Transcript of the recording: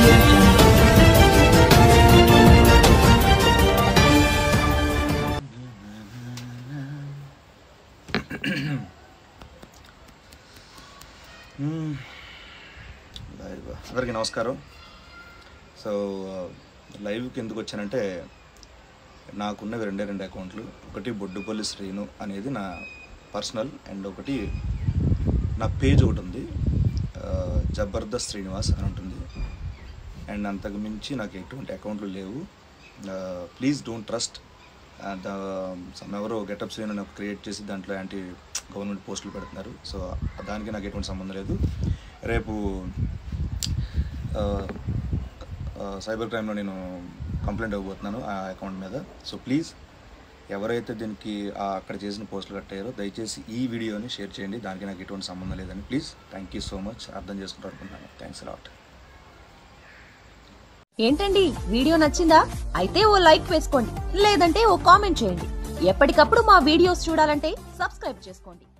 audio jungle. Live అందరికీ నమస్కారం so లైవ్కి ఎందుకు వచ్చానంటే నాకున్నవి రెండే రెండు అకౌంట్లు ఒకటి బొడ్డుపల్లి శ్రీను అనేది నా పర్సనల్ అండ్ ఒకటి నా పేజ్ ఒకటి ఉంది ఆ, జబర్దస్త్ శ్రీనివాస్ అని ఉంటుంది అండ్ అంతకు మించి నాకు ఎటువంటి అకౌంట్లు లేవు ప్లీజ్ డోంట్ ట్రస్ట్ ఎవరో గెటప్ శ్రీను నాకు క్రియేట్ చేసి దాంట్లో యాంటీ గవర్నమెంట్ పోస్టులు పెడుతున్నారు సో దానికి నాకు ఎటువంటి సంబంధం లేదు రేపు ఆ, ఆ, సైబర్ క్రైమ్లో నేను కంప్లైంట్ ఇవ్వబోతున్నాను ఆ అకౌంట్ మీద సో ప్లీజ్ ఎవరైతే దీనికి ఆ అక్కడ చేసిన పోస్టులు కట్టారో దయచేసి ఈ వీడియోని షేర్ చేయండి దానికి నాకు ఎటువంటి సంబంధం లేదని please thank you so much అర్థం చేసుకుంటారు అనుకుంటున్నాను థ్యాంక్స్ లాట్ ఏంటండి వీడియో నచ్చిందా అయితే ఓ లైక్ వేసుకోండి లేదంటే ఓ కామెంట్ చేయండి ఎప్పటికప్పుడు మా వీడియోస్ చూడాలంటే సబ్స్క్రైబ్ చేసుకోండి